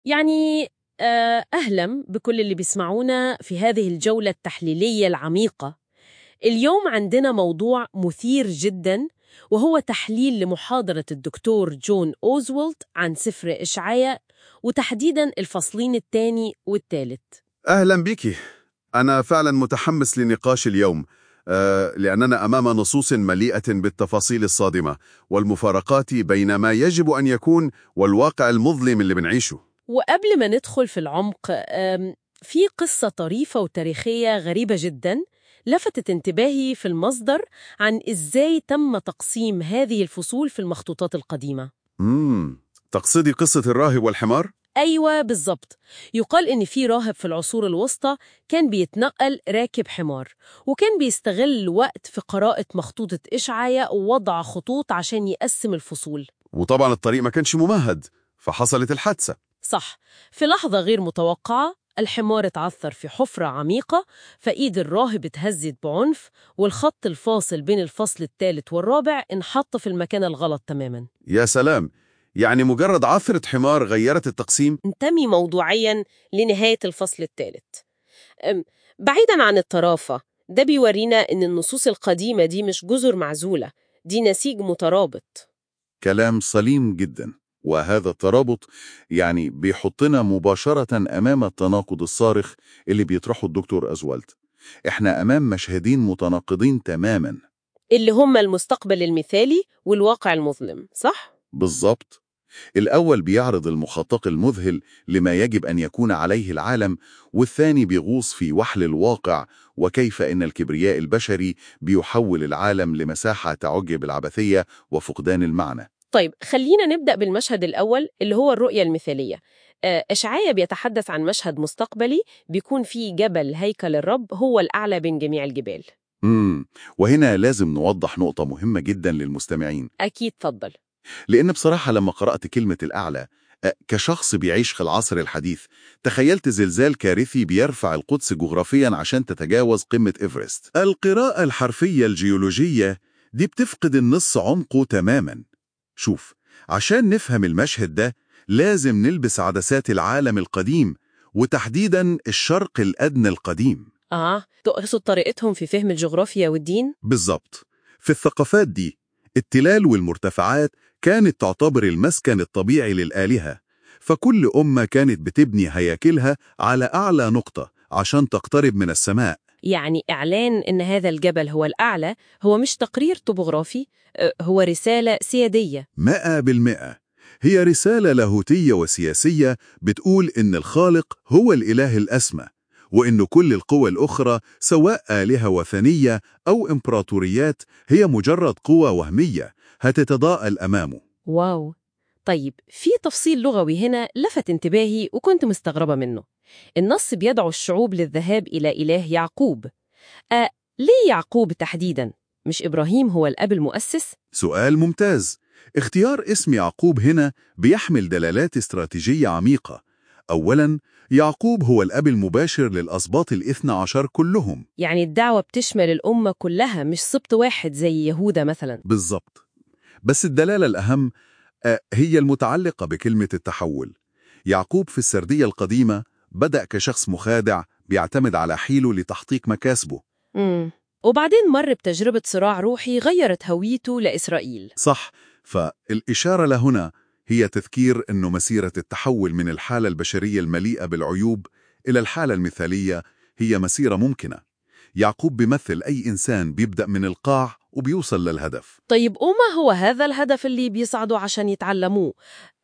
يعني آه، أهلا بكل اللي بيسمعونا في هذه الجولة التحليلية العميقة اليوم عندنا موضوع مثير جدا وهو تحليل لمحاضرة الدكتور جون أوزولت عن سفر إشعياء وتحديدا الفصلين الثاني والثالث أهلا بك أنا فعلا متحمس لنقاش اليوم آه، لأننا أمام نصوص مليئة بالتفاصيل الصادمة والمفارقات بين ما يجب أن يكون والواقع المظلم اللي بنعيشه وقبل ما ندخل في العمق آم، في قصة طريفة وتاريخية غريبة جدا لفتت انتباهي في المصدر عن إزاي تم تقسيم هذه الفصول في المخطوطات القديمة مم. تقصدي قصة الراهب والحمار؟ أيوة بالظبط يقال إن في راهب في العصور الوسطى كان بيتنقل راكب حمار وكان بيستغل الوقت في قراءة مخطوطة إشعياء ووضع خطوط عشان يقسم الفصول وطبعا الطريق ما كانش ممهد فحصلت الحادثة صح في لحظة غير متوقعة الحمار اتعثر في حفرة عميقة فإيد الراهب اتهزت بعنف والخط الفاصل بين الفصل الثالث والرابع انحط في المكان الغلط تماما يا سلام يعني مجرد عثرة حمار غيرت التقسيم انتمي موضوعيا لنهاية الفصل الثالث أم، بعيدا عن الطرافة ده بيورينا إن النصوص القديمة دي مش جزر معزولة دي نسيج مترابط كلام سليم جدا وهذا الترابط يعني بيحطنا مباشرة أمام التناقض الصارخ اللي بيطرحه الدكتور أزوالت إحنا أمام مشهدين متناقضين تماما اللي هم المستقبل المثالي والواقع المظلم صح؟ بالضبط الأول بيعرض المخطط المذهل لما يجب أن يكون عليه العالم والثاني بيغوص في وحل الواقع وكيف إن الكبرياء البشري بيحول العالم لمساحة تعج بالعبثية وفقدان المعنى طيب خلينا نبدأ بالمشهد الأول اللي هو الرؤية المثالية آه، إشعياء بيتحدث عن مشهد مستقبلي بيكون فيه جبل هيكل الرب هو الأعلى بين جميع الجبال مم. وهنا لازم نوضح نقطة مهمة جدا للمستمعين أكيد تفضل لأن بصراحة لما قرأت كلمة الأعلى أ، كشخص بيعيش في العصر الحديث تخيلت زلزال كارثي بيرفع القدس جغرافيا عشان تتجاوز قمة إيفرست القراءة الحرفية الجيولوجية دي بتفقد النص عمقه تماما شوف عشان نفهم المشهد ده لازم نلبس عدسات العالم القديم وتحديدا الشرق الأدنى القديم آه تقصد طريقتهم في فهم الجغرافيا والدين؟ بالظبط في الثقافات دي التلال والمرتفعات كانت تعتبر المسكن الطبيعي للآلهة فكل أمة كانت بتبني هياكلها على أعلى نقطة عشان تقترب من السماء يعني إعلان إن هذا الجبل هو الأعلى هو مش تقرير طبوغرافي آه، هو رسالة سيادية مئة بالمئة هي رسالة لاهوتية وسياسية بتقول إن الخالق هو الإله الأسمى وإن كل القوى الأخرى سواء آلهة وثنية أو إمبراطوريات هي مجرد قوى وهمية هتتضاءل أمامه واو طيب في تفصيل لغوي هنا لفت انتباهي وكنت مستغربة منه النص بيدعو الشعوب للذهاب إلى إله يعقوب آه ليه يعقوب تحديداً؟ مش إبراهيم هو الأب المؤسس؟ سؤال ممتاز اختيار اسم يعقوب هنا بيحمل دلالات استراتيجية عميقة أولاً يعقوب هو الأب المباشر للأسباط الاثنى عشر كلهم يعني الدعوة بتشمل الأمة كلها مش سبط واحد زي يهوذا مثلاً بالظبط بس الدلالة الأهم آه، هي المتعلقة بكلمة التحول يعقوب في السردية القديمة بدأ كشخص مخادع بيعتمد على حيله لتحقيق مكاسبه مم. وبعدين مر بتجربة صراع روحي غيرت هويته لإسرائيل صح فالإشارة لهنا هي تذكير أنه مسيرة التحول من الحالة البشرية المليئة بالعيوب إلى الحالة المثالية هي مسيرة ممكنة يعقوب بيمثل أي إنسان بيبدأ من القاع وبيوصل للهدف طيب وما هو هذا الهدف اللي بيصعدوا عشان يتعلموه؟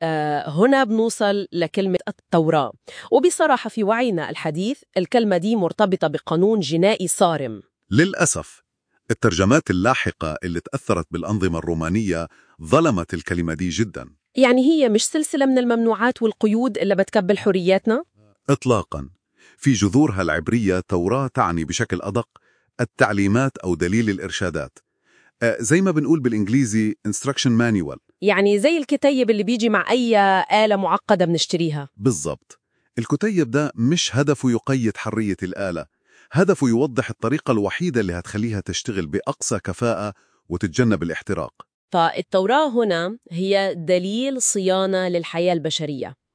آه هنا بنوصل لكلمة التوراة وبصراحة في وعينا الحديث الكلمة دي مرتبطة بقانون جنائي صارم للأسف الترجمات اللاحقة اللي تأثرت بالأنظمة الرومانية ظلمت الكلمة دي جدا يعني هي مش سلسلة من الممنوعات والقيود اللي بتكبل حرياتنا؟ إطلاقا في جذورها العبرية توراة تعني بشكل أدق التعليمات أو دليل الإرشادات آه، زي ما بنقول بالإنجليزي instruction manual يعني زي الكتيب اللي بيجي مع أي آلة معقدة بنشتريها بالضبط الكتيب ده مش هدفه يقيد حرية الآلة هدفه يوضح الطريقة الوحيدة اللي هتخليها تشتغل بأقصى كفاءة وتتجنب الاحتراق فالتوراة هنا هي دليل صيانة للحياة البشرية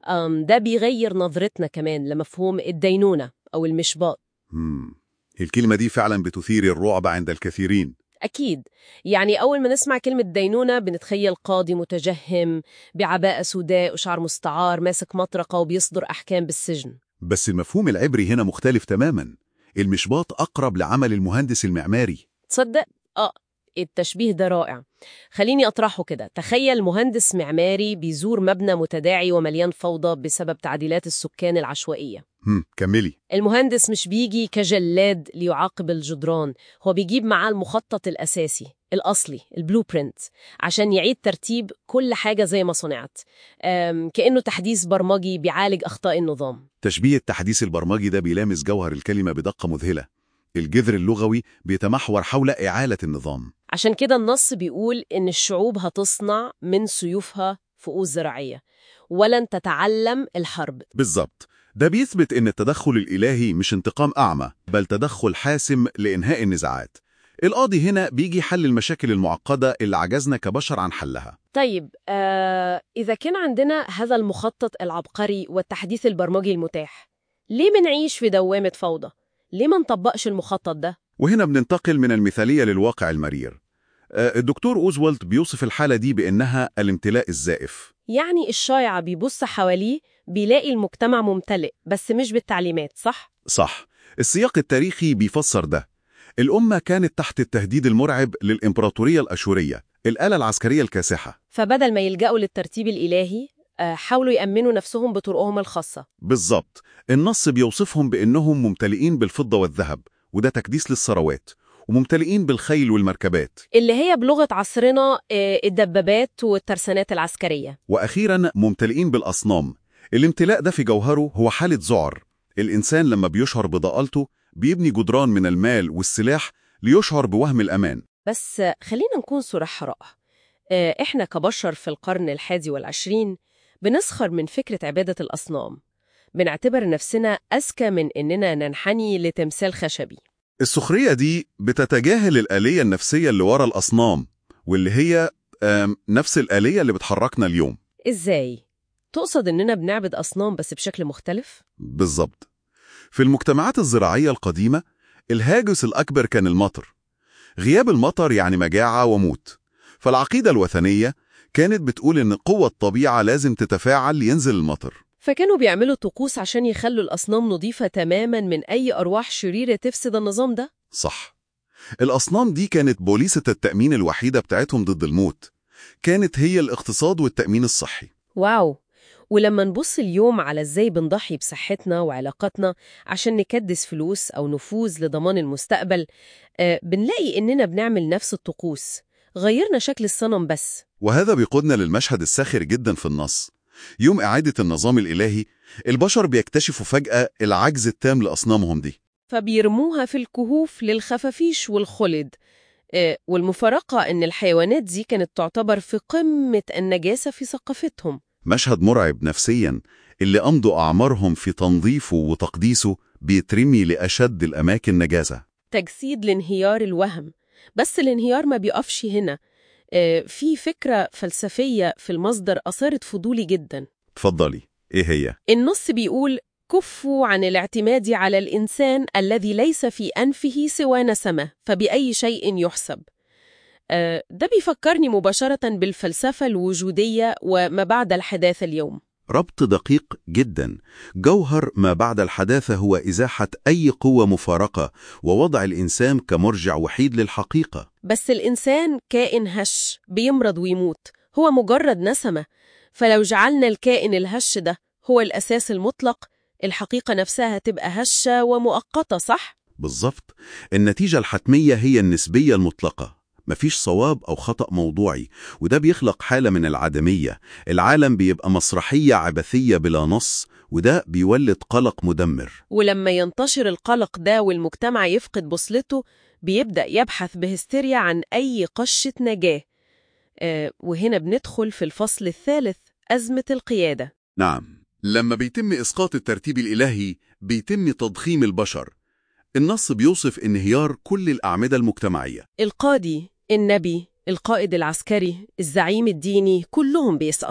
أم ده بيغير نظرتنا كمان لمفهوم الدينونة أو المشباط مم. الكلمة دي فعلا بتثير الرعب عند الكثيرين أكيد يعني أول ما نسمع كلمة دينونة بنتخيل قاضي متجهم بعباءة سوداء وشعر مستعار ماسك مطرقة وبيصدر أحكام بالسجن بس المفهوم العبري هنا مختلف تماما المشباط أقرب لعمل المهندس المعماري تصدق؟ آه التشبيه ده رائع خليني أطرحه كده تخيل مهندس معماري بيزور مبنى متداعي ومليان فوضى بسبب تعديلات السكان العشوائية هم كملي المهندس مش بيجي كجلاد ليعاقب الجدران هو بيجيب معاه المخطط الأساسي الأصلي البلو برينت عشان يعيد ترتيب كل حاجة زي ما صنعت أم، كأنه تحديث برمجي بيعالج أخطاء النظام تشبيه التحديث البرمجي ده بيلامس جوهر الكلمة بدقة مذهلة الجذر اللغوي بيتمحور حول إعالة النظام عشان كده النص بيقول إن الشعوب هتصنع من سيوفها فؤوس زراعية ولن تتعلم الحرب بالظبط ده بيثبت إن التدخل الإلهي مش انتقام أعمى بل تدخل حاسم لإنهاء النزاعات القاضي هنا بيجي حل المشاكل المعقدة اللي عجزنا كبشر عن حلها طيب آه، إذا كان عندنا هذا المخطط العبقري والتحديث البرمجي المتاح ليه منعيش في دوامة فوضى؟ ليه ما نطبقش المخطط ده؟ وهنا بننتقل من المثالية للواقع المرير آه، الدكتور أوزوالد بيوصف الحالة دي بأنها الامتلاء الزائف يعني الشايع بيبص حواليه بيلاقي المجتمع ممتلئ بس مش بالتعليمات صح؟ صح السياق التاريخي بيفسر ده الأمة كانت تحت التهديد المرعب للإمبراطورية الأشورية الآلة العسكرية الكاسحة فبدل ما يلجأوا للترتيب الإلهي آه، حاولوا يأمنوا نفسهم بطرقهم الخاصة بالظبط النص بيوصفهم بأنهم ممتلئين بالفضة والذهب وده تكديس للثروات وممتلئين بالخيل والمركبات اللي هي بلغة عصرنا آه، الدبابات والترسانات العسكرية وأخيرا ممتلئين بالأصنام الامتلاء ده في جوهره هو حالة ذعر الإنسان لما بيشعر بضالته بيبني جدران من المال والسلاح ليشعر بوهم الأمان بس آه، خلينا نكون صراحة آه، إحنا كبشر في القرن الحادي والعشرين بنسخر من فكرة عبادة الأصنام بنعتبر نفسنا أذكى من إننا ننحني لتمثال خشبي السخرية دي بتتجاهل الآلية النفسية اللي ورا الأصنام واللي هي آم، نفس الآلية اللي بتحركنا اليوم إزاي؟ تقصد إننا بنعبد أصنام بس بشكل مختلف؟ بالظبط في المجتمعات الزراعية القديمة الهاجس الأكبر كان المطر غياب المطر يعني مجاعة وموت فالعقيدة الوثنية كانت بتقول إن قوة الطبيعة لازم تتفاعل لينزل المطر فكانوا بيعملوا طقوس عشان يخلوا الأصنام نظيفة تماما من أي أرواح شريرة تفسد النظام ده؟ صح الأصنام دي كانت بوليسة التأمين الوحيدة بتاعتهم ضد الموت كانت هي الاقتصاد والتأمين الصحي واو ولما نبص اليوم على ازاي بنضحي بصحتنا وعلاقاتنا عشان نكدس فلوس أو نفوذ لضمان المستقبل آه بنلاقي إننا بنعمل نفس الطقوس غيرنا شكل الصنم بس وهذا بيقودنا للمشهد الساخر جدا في النص يوم إعادة النظام الإلهي البشر بيكتشفوا فجأة العجز التام لأصنامهم دي فبيرموها في الكهوف للخفافيش والخلد آه، والمفارقة إن الحيوانات دي كانت تعتبر في قمة النجاسة في ثقافتهم مشهد مرعب نفسيا اللي أمضوا أعمارهم في تنظيفه وتقديسه بيترمي لأشد الأماكن نجاسة تجسيد لانهيار الوهم بس الانهيار ما بيقفش هنا آه، في فكرة فلسفية في المصدر أثارت فضولي جدا اتفضلي إيه هي؟ النص بيقول كفوا عن الاعتماد على الإنسان الذي ليس في أنفه سوى نسمة فبأي شيء يحسب آه، ده بيفكرني مباشرة بالفلسفة الوجودية وما بعد الحداثة اليوم ربط دقيق جدا جوهر ما بعد الحداثة هو إزاحة أي قوة مفارقة ووضع الإنسان كمرجع وحيد للحقيقة بس الإنسان كائن هش بيمرض ويموت هو مجرد نسمة فلو جعلنا الكائن الهش ده هو الأساس المطلق الحقيقة نفسها تبقى هشة ومؤقتة صح؟ بالظبط النتيجة الحتمية هي النسبية المطلقة مفيش صواب أو خطأ موضوعي وده بيخلق حالة من العدمية العالم بيبقى مسرحية عبثية بلا نص وده بيولد قلق مدمر ولما ينتشر القلق ده والمجتمع يفقد بوصلته بيبدأ يبحث بهستيريا عن أي قشة نجاة آه وهنا بندخل في الفصل الثالث أزمة القيادة نعم لما بيتم إسقاط الترتيب الإلهي بيتم تضخيم البشر النص بيوصف انهيار كل الأعمدة المجتمعية القاضي النبي القائد العسكري الزعيم الديني كلهم بيسقطوا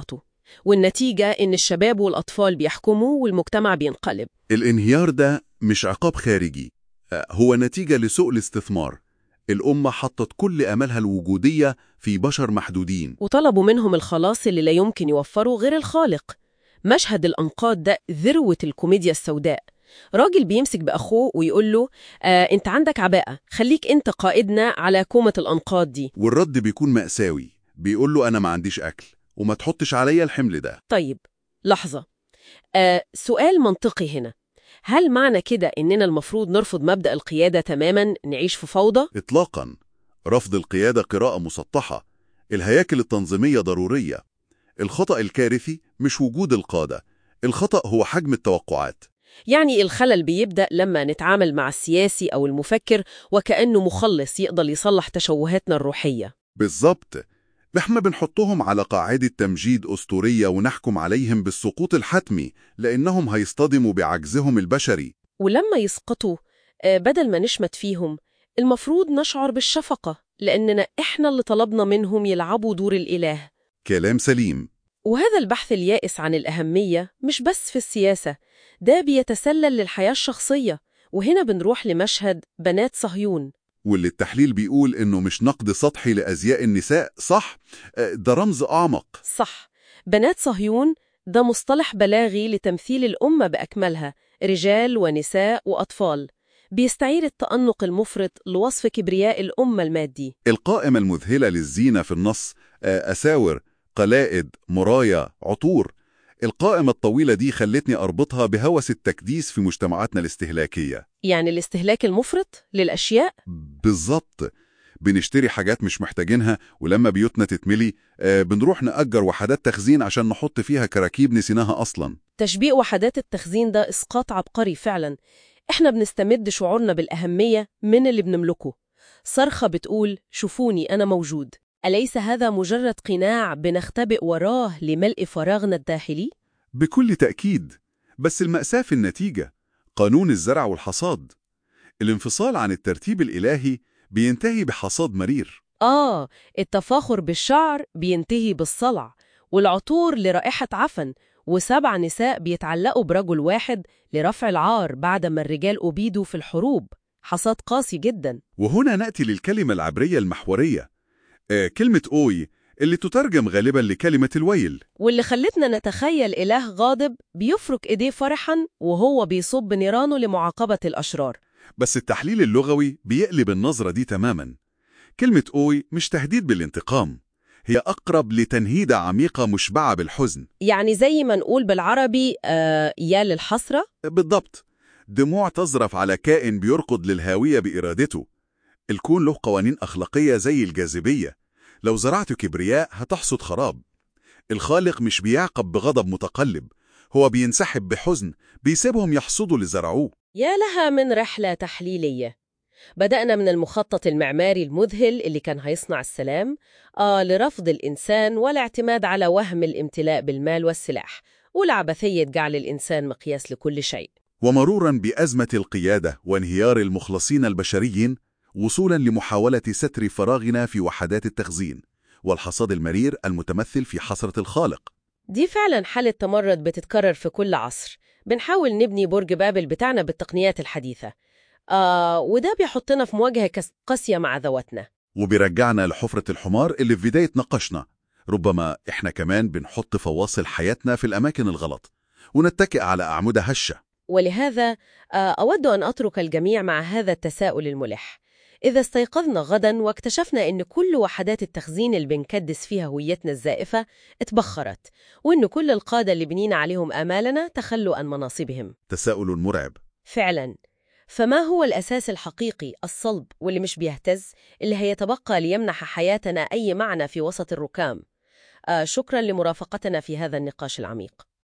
والنتيجة إن الشباب والأطفال بيحكموا والمجتمع بينقلب الانهيار ده مش عقاب خارجي آه، هو نتيجة لسوء الاستثمار الأمة حطت كل أملها الوجودية في بشر محدودين وطلبوا منهم الخلاص اللي لا يمكن يوفره غير الخالق مشهد الأنقاض ده ذروة الكوميديا السوداء راجل بيمسك بأخوه ويقول له آه أنت عندك عباءة خليك أنت قائدنا على كومة الأنقاض دي والرد بيكون مأساوي بيقول له أنا ما عنديش أكل وما تحطش عليا الحمل ده طيب لحظة آه سؤال منطقي هنا هل معنى كده إننا المفروض نرفض مبدأ القيادة تماما نعيش في فوضى؟ إطلاقا رفض القيادة قراءة مسطحة الهياكل التنظيمية ضرورية الخطأ الكارثي مش وجود القادة الخطأ هو حجم التوقعات يعني الخلل بيبدأ لما نتعامل مع السياسي أو المفكر وكأنه مخلص يقدر يصلح تشوهاتنا الروحية بالظبط احنا بنحطهم على قاعدة تمجيد أسطورية ونحكم عليهم بالسقوط الحتمي لأنهم هيصطدموا بعجزهم البشري ولما يسقطوا آه، بدل ما نشمت فيهم المفروض نشعر بالشفقة لأننا إحنا اللي طلبنا منهم يلعبوا دور الإله كلام سليم وهذا البحث اليائس عن الأهمية مش بس في السياسة ده بيتسلل للحياة الشخصية وهنا بنروح لمشهد بنات صهيون واللي التحليل بيقول إنه مش نقد سطحي لأزياء النساء صح آه، ده رمز أعمق صح بنات صهيون ده مصطلح بلاغي لتمثيل الأمة بأكملها رجال ونساء وأطفال بيستعير التأنق المفرط لوصف كبرياء الأمة المادي القائمة المذهلة للزينة في النص آه، أساور قلائد مرايا عطور القائمة الطويلة دي خلتني أربطها بهوس التكديس في مجتمعاتنا الاستهلاكية يعني الاستهلاك المفرط للأشياء بالظبط بنشتري حاجات مش محتاجينها ولما بيوتنا تتملي آه، بنروح نأجر وحدات تخزين عشان نحط فيها كراكيب نسيناها أصلا تشبيه وحدات التخزين ده إسقاط عبقري فعلا إحنا بنستمد شعورنا بالأهمية من اللي بنملكه صرخة بتقول شوفوني أنا موجود أليس هذا مجرد قناع بنختبئ وراه لملء فراغنا الداخلي؟ بكل تأكيد بس المأساة في النتيجة قانون الزرع والحصاد الانفصال عن الترتيب الإلهي بينتهي بحصاد مرير آه التفاخر بالشعر بينتهي بالصلع والعطور لرائحة عفن وسبع نساء بيتعلقوا برجل واحد لرفع العار بعد ما الرجال أبيدوا في الحروب حصاد قاسي جدا وهنا نأتي للكلمة العبرية المحورية آه كلمة أوي اللي تترجم غالبا لكلمة الويل واللي خلتنا نتخيل إله غاضب بيفرك إيديه فرحا وهو بيصب نيرانه لمعاقبة الأشرار بس التحليل اللغوي بيقلب النظرة دي تماما كلمة أوي مش تهديد بالانتقام هي أقرب لتنهيدة عميقة مشبعة بالحزن يعني زي ما نقول بالعربي آه يا للحسرة بالضبط دموع تزرف على كائن بيركض للهاوية بإرادته الكون له قوانين أخلاقية زي الجاذبية لو زرعت كبرياء هتحصد خراب الخالق مش بيعقب بغضب متقلب هو بينسحب بحزن بيسيبهم يحصدوا اللي زرعوه يا لها من رحلة تحليلية بدأنا من المخطط المعماري المذهل اللي كان هيصنع السلام آه لرفض الإنسان والاعتماد على وهم الامتلاء بالمال والسلاح والعبثية جعل الإنسان مقياس لكل شيء ومرورا بأزمة القيادة وانهيار المخلصين البشريين وصولا لمحاولة ستر فراغنا في وحدات التخزين والحصاد المرير المتمثل في حسرة الخالق دي فعلا حالة تمرد بتتكرر في كل عصر بنحاول نبني برج بابل بتاعنا بالتقنيات الحديثة آه وده بيحطنا في مواجهة كس- قاسية مع ذواتنا وبيرجعنا لحفرة الحمار اللي في بداية نقاشنا ربما إحنا كمان بنحط فواصل حياتنا في الأماكن الغلط ونتكئ على أعمدة هشة ولهذا آه، أود أن أترك الجميع مع هذا التساؤل الملح إذا استيقظنا غدا واكتشفنا أن كل وحدات التخزين اللي بنكدس فيها هويتنا الزائفة اتبخرت وأن كل القادة اللي بنينا عليهم آمالنا تخلوا عن مناصبهم تساؤل مرعب فعلا فما هو الأساس الحقيقي الصلب واللي مش بيهتز اللي هيتبقى ليمنح حياتنا أي معنى في وسط الركام آه شكرا لمرافقتنا في هذا النقاش العميق